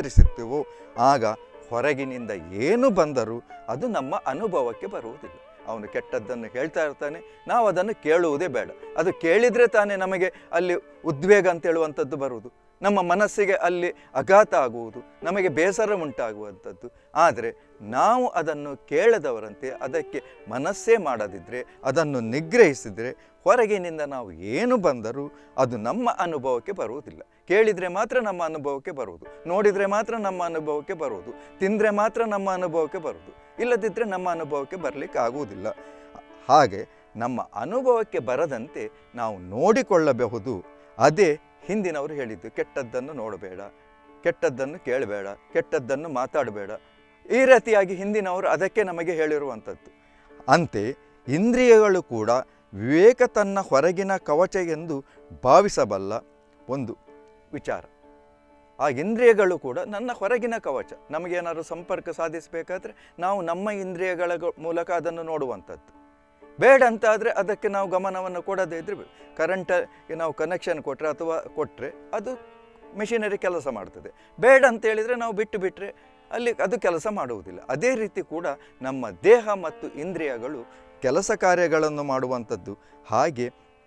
S1: ನಿಯಂತ್ರಿಸುತ್ತೀವೋ ಆಗ ಹೊರಗಿನಿಂದ ಏನು ಬಂದರೂ ಅದು ನಮ್ಮ ಅನುಭವಕ್ಕೆ ಬರುವುದಿಲ್ಲ ಅವನು ಕೆಟ್ಟದ್ದನ್ನು ಹೇಳ್ತಾ ಇರ್ತಾನೆ ನಾವು ಅದನ್ನು ಕೇಳುವುದೇ ಬೇಡ ಅದು ಕೇಳಿದರೆ ತಾನೇ ನಮಗೆ ಅಲ್ಲಿ ಉದ್ವೇಗ ಅಂತ ಹೇಳುವಂಥದ್ದು ಬರುವುದು ನಮ್ಮ ಮನಸ್ಸಿಗೆ ಅಲ್ಲಿ ಆಘಾತ ಆಗುವುದು ನಮಗೆ ಬೇಸರ ಉಂಟಾಗುವಂಥದ್ದು ಆದರೆ ನಾವು ಅದನ್ನು ಕೇಳದವರಂತೆ ಅದಕ್ಕೆ ಮನಸ್ಸೇ ಮಾಡದಿದ್ದರೆ ಅದನ್ನು ನಿಗ್ರಹಿಸಿದರೆ ಹೊರಗಿನಿಂದ ನಾವು ಏನು ಬಂದರೂ ಅದು ನಮ್ಮ ಅನುಭವಕ್ಕೆ ಬರುವುದಿಲ್ಲ ಕೇಳಿದರೆ ಮಾತ್ರ ನಮ್ಮ ಅನುಭವಕ್ಕೆ ಬರುವುದು ನೋಡಿದರೆ ಮಾತ್ರ ನಮ್ಮ ಅನುಭವಕ್ಕೆ ಬರುವುದು ತಿಂದರೆ ಮಾತ್ರ ನಮ್ಮ ಅನುಭವಕ್ಕೆ ಬರುವುದು ಇಲ್ಲದಿದ್ದರೆ ನಮ್ಮ ಅನುಭವಕ್ಕೆ ಬರಲಿಕ್ಕೆ ಆಗುವುದಿಲ್ಲ ಹಾಗೆ ನಮ್ಮ ಅನುಭವಕ್ಕೆ ಬರದಂತೆ ನಾವು ನೋಡಿಕೊಳ್ಳಬಹುದು ಅದೇ ಹಿಂದಿನವರು ಹೇಳಿದ್ದು ಕೆಟ್ಟದ್ದನ್ನು ನೋಡಬೇಡ ಕೆಟ್ಟದ್ದನ್ನು ಕೇಳಬೇಡ ಕೆಟ್ಟದ್ದನ್ನು ಮಾತಾಡಬೇಡ ಈ ರೀತಿಯಾಗಿ ಹಿಂದಿನವರು ಅದಕ್ಕೆ ನಮಗೆ ಹೇಳಿರುವಂಥದ್ದು ಅಂತೆ ಇಂದ್ರಿಯಗಳು ಕೂಡ ವಿವೇಕ ತನ್ನ ಹೊರಗಿನ ಕವಚ ಎಂದು ಭಾವಿಸಬಲ್ಲ ಒಂದು ವಿಚಾರ ಆ ಇಂದ್ರಿಯಗಳು ಕೂಡ ನನ್ನ ಹೊರಗಿನ ಕವಚ ನಮಗೇನಾದ್ರು ಸಂಪರ್ಕ ಸಾಧಿಸಬೇಕಾದ್ರೆ ನಾವು ನಮ್ಮ ಇಂದ್ರಿಯಗಳ ಗ- ಮೂಲಕ ಅದನ್ನು ನೋಡುವಂಥದ್ದು ಬೇಡ ಅಂತ ಆದರೆ ಅದಕ್ಕೆ ನಾವು ಗಮನವನ್ನು ಕೊಡದೇ ಇದ್ರೆ ಕರೆಂಟಿಗೆ ನಾವು ಕನೆಕ್ಷನ್ ಕೊಟ್ಟರೆ ಅಥವಾ ಕೊಟ್ಟರೆ ಅದು ಮೆಷಿನರಿ ಕೆಲಸ ಮಾಡ್ತದೆ ಬೇಡ ಅಂತ ಹೇಳಿದರೆ ನಾವು ಬಿಟ್ಟು ಬಿಟ್ಟರೆ ಅಲ್ಲಿ ಅದು ಕೆಲಸ ಮಾಡುವುದಿಲ್ಲ ಅದೇ ರೀತಿ ಕೂಡ ನಮ್ಮ ದೇಹ ಮತ್ತು ಇಂದ್ರಿಯಗಳು ಕೆಲಸ ಕಾರ್ಯಗಳನ್ನು ಮಾಡುವಂಥದ್ದು ಹಾಗೆ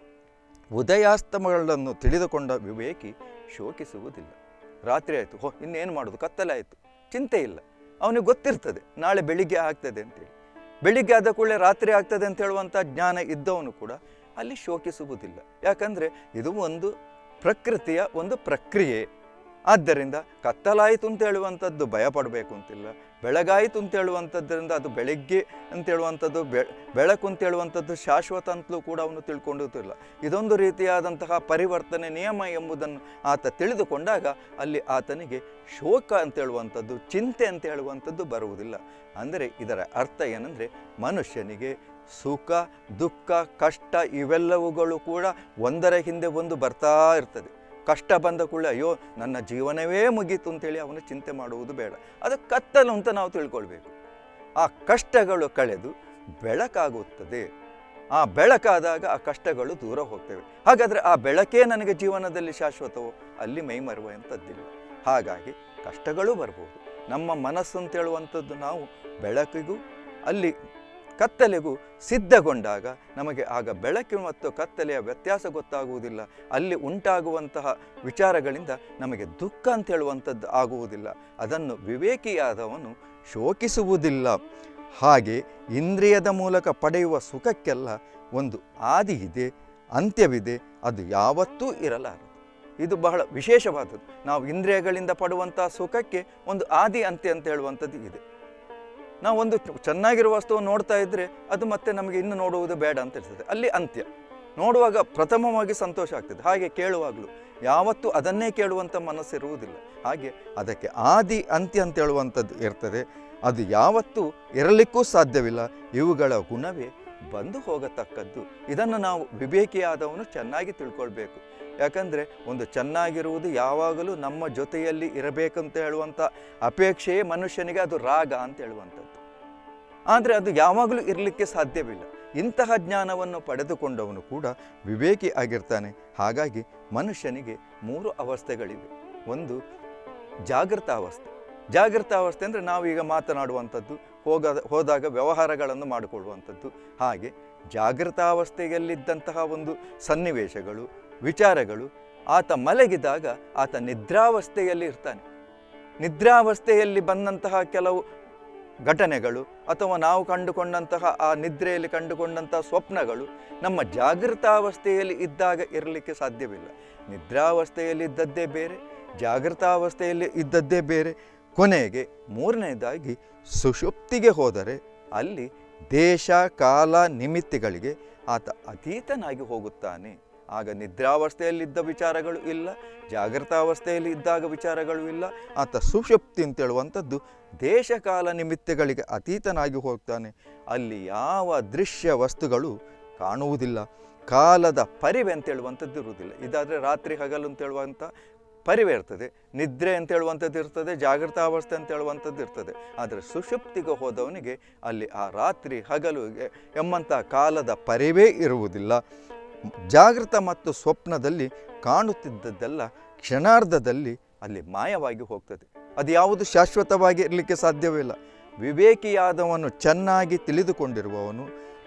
S1: ಉದಯಾಸ್ತಮಗಳನ್ನು ತಿಳಿದುಕೊಂಡ ವಿವೇಕಿ ಶೋಕಿಸುವುದಿಲ್ಲ ರಾತ್ರಿ ಆಯಿತು ಹೋ ಇನ್ನೇನು ಮಾಡೋದು ಕತ್ತಲೆ ಆಯಿತು ಚಿಂತೆ ಇಲ್ಲ ಅವನಿಗೆ ಗೊತ್ತಿರ್ತದೆ ನಾಳೆ ಬೆಳಿಗ್ಗೆ ಆಗ್ತದೆ ಅಂತೇಳಿ ಬೆಳಿಗ್ಗೆ ಆದ ಕೂಡಲೇ ರಾತ್ರಿ ಆಗ್ತದೆ ಅಂತ ಹೇಳುವಂಥ ಜ್ಞಾನ ಇದ್ದವನು ಕೂಡ ಅಲ್ಲಿ ಶೋಕಿಸುವುದಿಲ್ಲ ಯಾಕಂದರೆ ಇದು ಒಂದು ಪ್ರಕೃತಿಯ ಒಂದು ಪ್ರಕ್ರಿಯೆ ಆದ್ದರಿಂದ ಕತ್ತಲಾಯಿತು ಅಂತ ಹೇಳುವಂಥದ್ದು ಭಯ ಪಡಬೇಕು ಅಂತಿಲ್ಲ ಬೆಳಗಾಯಿತು ಅಂತ ಹೇಳುವಂಥದ್ದರಿಂದ ಅದು ಬೆಳಗ್ಗೆ ಅಂತ ಹೇಳುವಂಥದ್ದು ಬೆ ಬೆಳಕು ಅಂತ ಹೇಳುವಂಥದ್ದು ಶಾಶ್ವತ ಅಂತಲೂ ಕೂಡ ಅವನು ತಿಳ್ಕೊಂಡಿರ್ತಿಲ್ಲ ಇದೊಂದು ರೀತಿಯಾದಂತಹ ಪರಿವರ್ತನೆ ನಿಯಮ ಎಂಬುದನ್ನು ಆತ ತಿಳಿದುಕೊಂಡಾಗ ಅಲ್ಲಿ ಆತನಿಗೆ ಶೋಕ ಅಂತ ಹೇಳುವಂಥದ್ದು ಚಿಂತೆ ಅಂತ ಹೇಳುವಂಥದ್ದು ಬರುವುದಿಲ್ಲ ಅಂದರೆ ಇದರ ಅರ್ಥ ಏನಂದರೆ ಮನುಷ್ಯನಿಗೆ ಸುಖ ದುಃಖ ಕಷ್ಟ ಇವೆಲ್ಲವುಗಳು ಕೂಡ ಒಂದರ ಹಿಂದೆ ಒಂದು ಬರ್ತಾ ಇರ್ತದೆ ಕಷ್ಟ ಬಂದ ಕೂಡಲೇ ಅಯ್ಯೋ ನನ್ನ ಜೀವನವೇ ಮುಗೀತು ಅಂತೇಳಿ ಅವನು ಚಿಂತೆ ಮಾಡುವುದು ಬೇಡ ಅದು ಕತ್ತಲು ಅಂತ ನಾವು ತಿಳ್ಕೊಳ್ಬೇಕು ಆ ಕಷ್ಟಗಳು ಕಳೆದು ಬೆಳಕಾಗುತ್ತದೆ ಆ ಬೆಳಕಾದಾಗ ಆ ಕಷ್ಟಗಳು ದೂರ ಹೋಗ್ತವೆ ಹಾಗಾದರೆ ಆ ಬೆಳಕೇ ನನಗೆ ಜೀವನದಲ್ಲಿ ಶಾಶ್ವತವೋ ಅಲ್ಲಿ ಮೈ ಮರುವಂಥದ್ದಿಲ್ಲ ಹಾಗಾಗಿ ಕಷ್ಟಗಳು ಬರ್ಬೋದು ನಮ್ಮ ಮನಸ್ಸು ಅಂತ ಹೇಳುವಂಥದ್ದು ನಾವು ಬೆಳಕಿಗೂ ಅಲ್ಲಿ ಕತ್ತಲೆಗೂ ಸಿದ್ಧಗೊಂಡಾಗ ನಮಗೆ ಆಗ ಬೆಳಕು ಮತ್ತು ಕತ್ತಲೆಯ ವ್ಯತ್ಯಾಸ ಗೊತ್ತಾಗುವುದಿಲ್ಲ ಅಲ್ಲಿ ಉಂಟಾಗುವಂತಹ ವಿಚಾರಗಳಿಂದ ನಮಗೆ ದುಃಖ ಅಂತ ಹೇಳುವಂಥದ್ದು ಆಗುವುದಿಲ್ಲ ಅದನ್ನು ವಿವೇಕಿಯಾದವನು ಶೋಕಿಸುವುದಿಲ್ಲ ಹಾಗೆ ಇಂದ್ರಿಯದ ಮೂಲಕ ಪಡೆಯುವ ಸುಖಕ್ಕೆಲ್ಲ ಒಂದು ಆದಿ ಇದೆ ಅಂತ್ಯವಿದೆ ಅದು ಯಾವತ್ತೂ ಇರಲಾರದು ಇದು ಬಹಳ ವಿಶೇಷವಾದದ್ದು ನಾವು ಇಂದ್ರಿಯಗಳಿಂದ ಪಡುವಂಥ ಸುಖಕ್ಕೆ ಒಂದು ಆದಿ ಅಂತ್ಯ ಅಂತ ಹೇಳುವಂಥದ್ದು ಇದೆ ನಾವು ಒಂದು ಚೆನ್ನಾಗಿರುವ ವಸ್ತುವನ್ನು ನೋಡ್ತಾ ಇದ್ದರೆ ಅದು ಮತ್ತೆ ನಮಗೆ ಇನ್ನು ನೋಡುವುದು ಬೇಡ ಅಂತ ಇರ್ತದೆ ಅಲ್ಲಿ ಅಂತ್ಯ ನೋಡುವಾಗ ಪ್ರಥಮವಾಗಿ ಸಂತೋಷ ಆಗ್ತದೆ ಹಾಗೆ ಕೇಳುವಾಗಲೂ ಯಾವತ್ತೂ ಅದನ್ನೇ ಕೇಳುವಂಥ ಮನಸ್ಸಿರುವುದಿಲ್ಲ ಹಾಗೆ ಅದಕ್ಕೆ ಆದಿ ಅಂತ್ಯ ಅಂತ ಹೇಳುವಂಥದ್ದು ಇರ್ತದೆ ಅದು ಯಾವತ್ತೂ ಇರಲಿಕ್ಕೂ ಸಾಧ್ಯವಿಲ್ಲ ಇವುಗಳ ಗುಣವೇ ಬಂದು ಹೋಗತಕ್ಕದ್ದು ಇದನ್ನು ನಾವು ವಿವೇಕಿಯಾದವನು ಚೆನ್ನಾಗಿ ತಿಳ್ಕೊಳ್ಬೇಕು ಯಾಕಂದರೆ ಒಂದು ಚೆನ್ನಾಗಿರುವುದು ಯಾವಾಗಲೂ ನಮ್ಮ ಜೊತೆಯಲ್ಲಿ ಇರಬೇಕಂತ ಹೇಳುವಂಥ ಅಪೇಕ್ಷೆಯೇ ಮನುಷ್ಯನಿಗೆ ಅದು ರಾಗ ಅಂತ ಹೇಳುವಂಥದ್ದು ಆದರೆ ಅದು ಯಾವಾಗಲೂ ಇರಲಿಕ್ಕೆ ಸಾಧ್ಯವಿಲ್ಲ ಇಂತಹ ಜ್ಞಾನವನ್ನು ಪಡೆದುಕೊಂಡವನು ಕೂಡ ವಿವೇಕಿ ಆಗಿರ್ತಾನೆ ಹಾಗಾಗಿ ಮನುಷ್ಯನಿಗೆ ಮೂರು ಅವಸ್ಥೆಗಳಿವೆ ಒಂದು ಜಾಗೃತ ಅವಸ್ಥೆ ಜಾಗೃತ ಅವಸ್ಥೆ ಅಂದರೆ ನಾವೀಗ ಮಾತನಾಡುವಂಥದ್ದು ಹೋಗ ಹೋದಾಗ ವ್ಯವಹಾರಗಳನ್ನು ಮಾಡಿಕೊಳ್ಳುವಂಥದ್ದು ಹಾಗೆ ಜಾಗೃತಾವಸ್ಥೆಯಲ್ಲಿದ್ದಂತಹ ಒಂದು ಸನ್ನಿವೇಶಗಳು ವಿಚಾರಗಳು ಆತ ಮಲಗಿದಾಗ ಆತ ನಿದ್ರಾವಸ್ಥೆಯಲ್ಲಿ ಇರ್ತಾನೆ ನಿದ್ರಾವಸ್ಥೆಯಲ್ಲಿ ಬಂದಂತಹ ಕೆಲವು ಘಟನೆಗಳು ಅಥವಾ ನಾವು ಕಂಡುಕೊಂಡಂತಹ ಆ ನಿದ್ರೆಯಲ್ಲಿ ಕಂಡುಕೊಂಡಂತಹ ಸ್ವಪ್ನಗಳು ನಮ್ಮ ಜಾಗೃತಾವಸ್ಥೆಯಲ್ಲಿ ಇದ್ದಾಗ ಇರಲಿಕ್ಕೆ ಸಾಧ್ಯವಿಲ್ಲ ನಿದ್ರಾವಸ್ಥೆಯಲ್ಲಿ ಇದ್ದದ್ದೇ ಬೇರೆ ಜಾಗೃತಾವಸ್ಥೆಯಲ್ಲಿ ಇದ್ದದ್ದೇ ಬೇರೆ ಕೊನೆಗೆ ಮೂರನೇದಾಗಿ ಸುಷುಪ್ತಿಗೆ ಹೋದರೆ ಅಲ್ಲಿ ದೇಶ ಕಾಲ ನಿಮಿತ್ತಿಗಳಿಗೆ ಆತ ಅತೀತನಾಗಿ ಹೋಗುತ್ತಾನೆ ಆಗ ನಿದ್ರಾವಸ್ಥೆಯಲ್ಲಿದ್ದ ವಿಚಾರಗಳು ಇಲ್ಲ ಜಾಗೃತಾವಸ್ಥೆಯಲ್ಲಿ ಇದ್ದಾಗ ವಿಚಾರಗಳು ಇಲ್ಲ ಆತ ಸುಷುಪ್ತಿ ಅಂತೇಳುವಂಥದ್ದು ದೇಶಕಾಲ ನಿಮಿತ್ತಗಳಿಗೆ ಅತೀತನಾಗಿ ಹೋಗ್ತಾನೆ ಅಲ್ಲಿ ಯಾವ ದೃಶ್ಯ ವಸ್ತುಗಳು ಕಾಣುವುದಿಲ್ಲ ಕಾಲದ ಪರಿವೆ ಅಂತ ಹೇಳುವಂಥದ್ದು ಇರುವುದಿಲ್ಲ ಇದಾದರೆ ರಾತ್ರಿ ಹಗಲು ಅಂತ ಹೇಳುವಂಥ ಪರಿವೆ ಇರ್ತದೆ ನಿದ್ರೆ ಅಂತ ಹೇಳುವಂಥದ್ದು ಇರ್ತದೆ ಜಾಗೃತಾವಸ್ಥೆ ಅಂತ ಹೇಳುವಂಥದ್ದು ಇರ್ತದೆ ಆದರೆ ಸುಷುಪ್ತಿಗೆ ಹೋದವನಿಗೆ ಅಲ್ಲಿ ಆ ರಾತ್ರಿ ಹಗಲು ಎ- ಎಂಬಂಥ ಕಾಲದ ಪರಿವೇ ಇರುವುದಿಲ್ಲ ಜಾಗೃತ ಮತ್ತು ಸ್ವಪ್ನದಲ್ಲಿ ಕಾಣುತ್ತಿದ್ದದ್ದೆಲ್ಲ ಕ್ಷಣಾರ್ಧದಲ್ಲಿ ಅಲ್ಲಿ ಮಾಯವಾಗಿ ಹೋಗ್ತದೆ ಅದು ಯಾವುದು ಶಾಶ್ವತವಾಗಿ ಇರಲಿಕ್ಕೆ ಸಾಧ್ಯವಿಲ್ಲ ವಿವೇಕಿಯಾದವನು ಚೆನ್ನಾಗಿ ತಿಳಿದುಕೊಂಡಿರುವವನು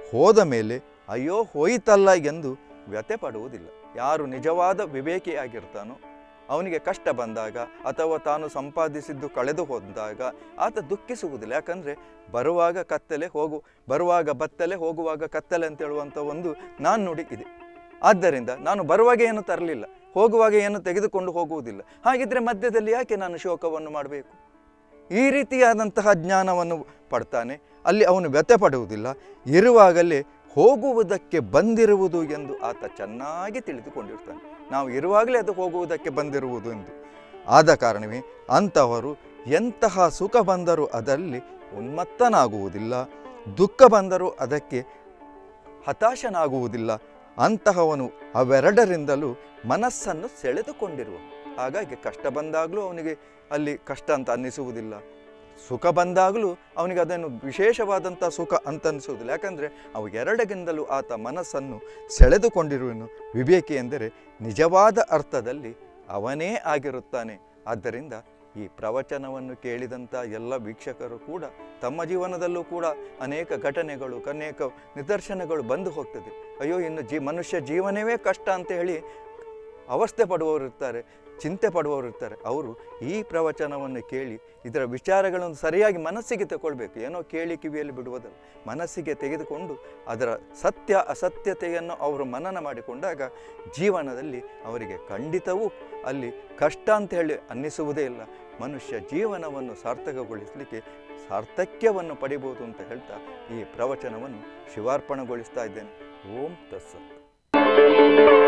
S1: ಹೋದ ಮೇಲೆ ಅಯ್ಯೋ ಹೋಯಿತಲ್ಲ ಎಂದು ವ್ಯತೆ ಪಡುವುದಿಲ್ಲ ಯಾರು ನಿಜವಾದ ವಿವೇಕಿಯಾಗಿರ್ತಾನೋ ಅವನಿಗೆ ಕಷ್ಟ ಬಂದಾಗ ಅಥವಾ ತಾನು ಸಂಪಾದಿಸಿದ್ದು ಕಳೆದು ಹೋದಾಗ ಆತ ದುಃಖಿಸುವುದಿಲ್ಲ ಯಾಕಂದರೆ ಬರುವಾಗ ಕತ್ತಲೆ ಹೋಗು ಬರುವಾಗ ಬತ್ತಲೆ ಹೋಗುವಾಗ ಕತ್ತಲೆ ಅಂತ ಹೇಳುವಂಥ ಒಂದು ನಾನು ನುಡಿ ಇದೆ ಆದ್ದರಿಂದ ನಾನು ಬರುವಾಗ ಏನು ತರಲಿಲ್ಲ ಹೋಗುವಾಗ ಏನು ತೆಗೆದುಕೊಂಡು ಹೋಗುವುದಿಲ್ಲ ಹಾಗಿದ್ರೆ ಮಧ್ಯದಲ್ಲಿ ಯಾಕೆ ನಾನು ಶೋಕವನ್ನು ಮಾಡಬೇಕು ಈ ರೀತಿಯಾದಂತಹ ಜ್ಞಾನವನ್ನು ಪಡ್ತಾನೆ ಅಲ್ಲಿ ಅವನು ವ್ಯತೆ ಪಡುವುದಿಲ್ಲ ಇರುವಾಗಲೇ ಹೋಗುವುದಕ್ಕೆ ಬಂದಿರುವುದು ಎಂದು ಆತ ಚೆನ್ನಾಗಿ ತಿಳಿದುಕೊಂಡಿರ್ತಾನೆ ನಾವು ಇರುವಾಗಲೇ ಅದು ಹೋಗುವುದಕ್ಕೆ ಬಂದಿರುವುದು ಎಂದು ಆದ ಕಾರಣವೇ ಅಂತಹವರು ಎಂತಹ ಸುಖ ಬಂದರೂ ಅದರಲ್ಲಿ ಉನ್ಮತ್ತನಾಗುವುದಿಲ್ಲ ದುಃಖ ಬಂದರೂ ಅದಕ್ಕೆ ಹತಾಶನಾಗುವುದಿಲ್ಲ ಅಂತಹವನು ಅವೆರಡರಿಂದಲೂ ಮನಸ್ಸನ್ನು ಸೆಳೆದುಕೊಂಡಿರುವ ಹಾಗಾಗಿ ಕಷ್ಟ ಬಂದಾಗಲೂ ಅವನಿಗೆ ಅಲ್ಲಿ ಕಷ್ಟ ಅಂತ ಅನ್ನಿಸುವುದಿಲ್ಲ ಸುಖ ಬಂದಾಗಲೂ ಅವನಿಗೆ ಅದನ್ನು ವಿಶೇಷವಾದಂಥ ಸುಖ ಅಂತ ಅನಿಸುವುದಿಲ್ಲ ಯಾಕಂದರೆ ಅವು ಎರಡಗಿಂದಲೂ ಆತ ಮನಸ್ಸನ್ನು ಸೆಳೆದುಕೊಂಡಿರುವನು ವಿವೇಕಿ ಎಂದರೆ ನಿಜವಾದ ಅರ್ಥದಲ್ಲಿ ಅವನೇ ಆಗಿರುತ್ತಾನೆ ಆದ್ದರಿಂದ ಈ ಪ್ರವಚನವನ್ನು ಕೇಳಿದಂಥ ಎಲ್ಲ ವೀಕ್ಷಕರು ಕೂಡ ತಮ್ಮ ಜೀವನದಲ್ಲೂ ಕೂಡ ಅನೇಕ ಘಟನೆಗಳು ಅನೇಕ ನಿದರ್ಶನಗಳು ಬಂದು ಹೋಗ್ತದೆ ಅಯ್ಯೋ ಇನ್ನು ಜೀ ಮನುಷ್ಯ ಜೀವನವೇ ಕಷ್ಟ ಅಂತ ಹೇಳಿ ಅವಸ್ಥೆ ಪಡುವವರು ಇರ್ತಾರೆ ಚಿಂತೆ ಪಡುವವರು ಇರ್ತಾರೆ ಅವರು ಈ ಪ್ರವಚನವನ್ನು ಕೇಳಿ ಇದರ ವಿಚಾರಗಳನ್ನು ಸರಿಯಾಗಿ ಮನಸ್ಸಿಗೆ ತಗೊಳ್ಬೇಕು ಏನೋ ಕೇಳಿ ಕಿವಿಯಲ್ಲಿ ಬಿಡುವುದಲ್ಲ ಮನಸ್ಸಿಗೆ ತೆಗೆದುಕೊಂಡು ಅದರ ಸತ್ಯ ಅಸತ್ಯತೆಯನ್ನು ಅವರು ಮನನ ಮಾಡಿಕೊಂಡಾಗ ಜೀವನದಲ್ಲಿ ಅವರಿಗೆ ಖಂಡಿತವೂ ಅಲ್ಲಿ ಕಷ್ಟ ಅಂತ ಹೇಳಿ ಅನ್ನಿಸುವುದೇ ಇಲ್ಲ ಮನುಷ್ಯ ಜೀವನವನ್ನು ಸಾರ್ಥಕಗೊಳಿಸಲಿಕ್ಕೆ ಸಾರ್ಥಕ್ಯವನ್ನು ಪಡಿಬೋದು ಅಂತ ಹೇಳ್ತಾ ಈ ಪ್ರವಚನವನ್ನು ಶಿವಾರ್ಪಣೆಗೊಳಿಸ್ತಾ ಇದ್ದೇನೆ ಓಂ ತತ್ಸತ್